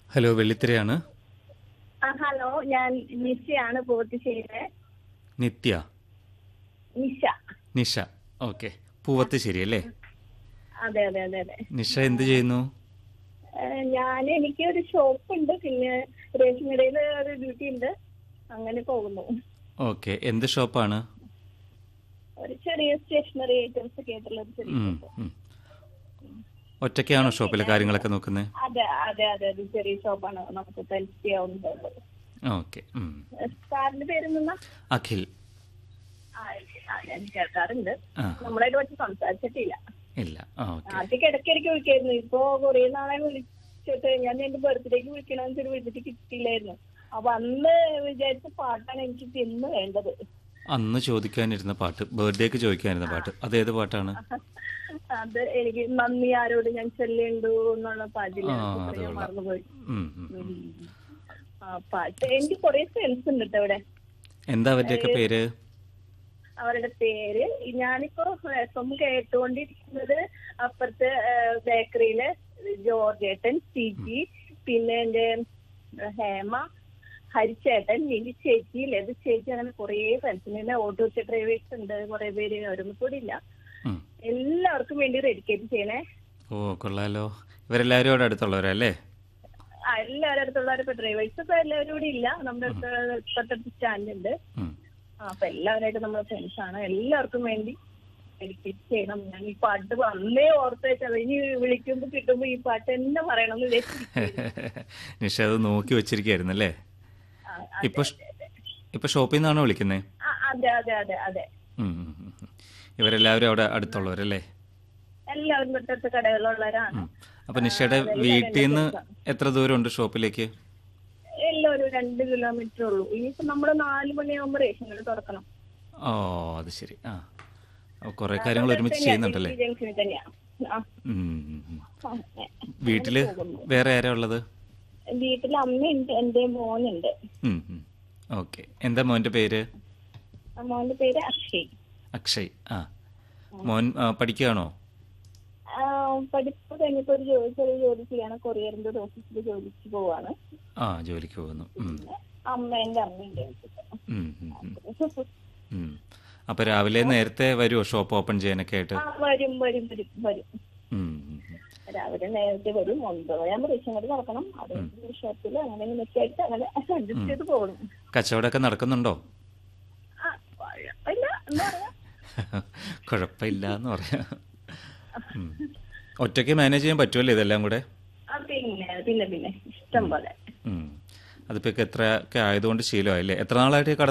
Hello വെള്ളിത്തിരയാണ് ആ hello ഞാൻ നിശയാണ് പൂവത്തിശ്ശേരിയിലെ നിത്യ നിശ നിഷ ഓക്കെ പൂവത്തുശ്ശേരി അല്ലേ അതെ അതെ അതെ അതെ നിഷ എന്ത് ചെയ്യുന്നു ഏഹ് ഞാൻ എനിക്ക് ഒരു ഷോപ്പ് ഉണ്ട് പിന്നെ റേഷൻ കടയിൽ ഒരു ഡ്യൂട്ടി ഉണ്ട് അങ്ങനെ പോകുന്നു ഓക്കെ എന്ത് ഷോപ്പാണ് ഒരു ചെറിയ സ്റ്റേഷനറി ഐറ്റംസ് ഒക്കെ ആയിട്ടുള്ള ഒരു ചെറിയ ഉം, ഷോപ്പ് ഉം. ഒറ്റയ്ക്കാണോ ഷോപ്പിലെ കാര്യങ്ങളൊക്കെ നോക്കുന്നത് അതെ അതെ അതെ ഒരു ചെറിയ ഷോപ്പാണ് നമുക്ക് ഹെൽപ്പ് ചെയ്യാവുന്നത് ഓക്കെ ഉം. സാറിന്റെ പേര് നിന്നാ അഖിൽ ആ, ആ, ഞാൻ കേൾക്കാറുണ്ട് ആ നമ്മളായിട്ട് പക്ഷെ സംസാരിച്ചിട്ടില്ല ഇല്ല ആ ഓക്കെ ആദ്യമൊക്കെ ഇടയ്ക്കിടയ്ക്ക് വിളിക്കായിരുന്നു ഇപ്പൊ കുറെ നാളെ വിളിച്ചിട്ട് ഞാൻ എന്റെ ബർത്ത്ഡേക്ക് വിളിക്കണമെന്ന് വെച്ചിട്ട് വിളിച്ചിട്ട് കിട്ടിയില്ലായിരുന്നു അപ്പൊ അന്ന് വിചാരിച്ച പാട്ടാണ് എനിക്ക് ഇന്ന് വേണ്ടത് അന്ന് ചോദിക്കാനിരുന്ന പാട്ട് ബർത്ത്ഡേക്ക് ചോദിക്കാനിരുന്ന പാട്ട് അതേത് പാട്ടാണ് അത് എനിക്ക് നന്ദി ആരോട് ഞാൻ ചൊല്ലേണ്ടു എന്നുള്ള പാട്ടില്ല ആ, ഞാൻ അതുകൊള്ളാം. മറന്നുപോയി ഉം, ഉം, ഉം. ഉം. ആ പാട്ട് എനിക്ക് കുറെ ഫ്രണ്ട്സ് ഉണ്ട് കേട്ടോ ഇവിടെ എന്താ അവരുടെയൊക്കെ പേര് അവരുടെ പേര് ഞാനിപ്പോ എഫ് എം കേട്ടുകൊണ്ടിരിക്കുന്നത് അപ്പുറത്തെ ബേക്കറിയിലെ ജോർജേട്ടൻ സിജി പിന്നെ എന്റെ ഏഹ്, ഹേമ ഹരിച്ചേട്ടൻ നിലി ചേച്ചി ലത ചേച്ചി അങ്ങനെ കുറേ ഫ്രണ്ട്സ് പിന്നെ ഓട്ടോറിക്ഷ ഡ്രൈവേഴ്സ് ഉണ്ട് കുറെ പേര് അവരൊന്നും കൂടി ഇല്ല ഉം. എല്ലാവർക്കും വേണ്ടി ഡെഡിക്കേറ്റ് ചെയ്യണേ ഓ കൊള്ളാലോ ഇവരെല്ലാവരും അവിടെ അടുത്തുള്ളവരല്ലേ ആ എല്ലാവരുടെ അടുത്തുള്ളവരും ഇപ്പൊ ഡ്രൈവേഴ്സ് ഇപ്പൊ എല്ലാവരും കൂടി ഇല്ല നമ്മുടെ അടുത്ത് തൊട്ടടുത്ത് സ്റ്റാൻഡ് ഉണ്ട് ഉം. ആ, അപ്പൊ എല്ലാവരായിട്ട് നമ്മളെ ഫ്രണ്ട്സ് ആണ് എല്ലാവർക്കും വേണ്ടി ഡെഡിക്കേറ്റ് ചെയ്യണം ഞാൻ ഈ പാട്ട് അന്നേ ഓർത്ത് വെച്ചത് ഇനി വിളിക്കുമ്പോ കിട്ടുമ്പോ ഈ പാട്ട് തന്നെ പറയണം എന്ന് വിചാരിച്ചിരിക്കുകയായിരുന്നു. നിഷ അത് നോക്കി വെച്ചിരിക്കായിരുന്നു അല്ലേ ആ, അതെ, ഇപ്പൊ ഷ്- ഇപ്പൊ ഷോപ്പിൽ നിന്നാണോ വിളിക്കുന്നത് ആ, അതെ അതെ അതെ അതെ ഇവരെല്ലാവരും അവിടെ അടുത്തുള്ളവരല്ലേ എല്ലാവരും തൊട്ടടുത്ത കടകളിലുള്ളവരാണ് അപ്പൊ നിഷയുടെ വീട്ടിൽ നിന്ന് എത്ര ദൂരമുണ്ട് ഷോപ്പിലേക്ക് എല്ലാവരും രണ്ട് കിലോമീറ്റർ ഉള്ളൂ ഇനിയിപ്പോ നമ്മള് നാല് മണിയാകുമ്പോ റേഷൻ കട തുറക്കണം ഓ അത് ശരി ആ അപ്പൊ കുറെ കാര്യങ്ങൾ ഒരുമിച്ച് ചെയ്യുന്നുണ്ടല്ലേ ഈ ജംഗ്ഷനിൽ തന്നെയാ ആ, ഉം, ഉം, ഉം. ആ, ഏ. വീട്ടില് വേറെ ആരാ ഉള്ളത് വീട്ടിൽ അമ്മയുണ്ട് എന്റെ മോനുണ്ട് ഓക്കെ എന്താ മോന്റെ പേര് ആ മോന്റെ പേര് അക്ഷയ് അക്ഷയ് ആ മോൻ ആ, പഠിക്കുകയാണോ ആ, പഠിപ്പ് കഴിഞ്ഞപ്പോ ഒരു ജോലി ചെറിയ ജോലി ചെയ്യാണ് കൊറിയറിന്റെ ഒരു ഓഫീസിൽ ജോലിക്ക് പോവാണ് ആ ജോലിക്ക് പോകുന്നു ഉം, അമ്മ എന്റെ അമ്മയുണ്ട് ഉം, ഉം, ഉം, ഉം. അപ്പൊ രാവിലെ നേരത്തെ വരുമോ ഷോപ്പ് ഓപ്പൺ ചെയ്യാനൊക്കെ ആയിട്ട് ആ വരും വരും വരും വരും ഉം, ഉം, ഉം. രാവിലെ നേരത്തെ വരും ഒമ്പതാകുമ്പോ റേഷൻ കട തുറക്കണം അത് ഷോപ്പിൽ അങ്ങനെ നിൽക്കായിട്ട് അങ്ങനെ അഡ്ജസ്റ്റ് ചെയ്ത് പോകണം കച്ചവടമൊക്കെ നടക്കുന്നുണ്ടോ ആ കുഴപ്പമില്ല എന്താ പറയാ കുഴപ്പമില്ല എന്ന് പറയാം ഉം. ഒറ്റയ്ക്ക് മാനേജ് ചെയ്യാൻ പറ്റുമല്ലേ ഇതെല്ലാം കൂടെ ആ പിന്നെ പിന്നെ പിന്നെ ഇഷ്ടം പോലെ ഉം. അതിപ്പോ എത്ര ഒക്കെ ആയതുകൊണ്ട് ശീലമായില്ലേ എത്ര നാളായിട്ട് ഈ കട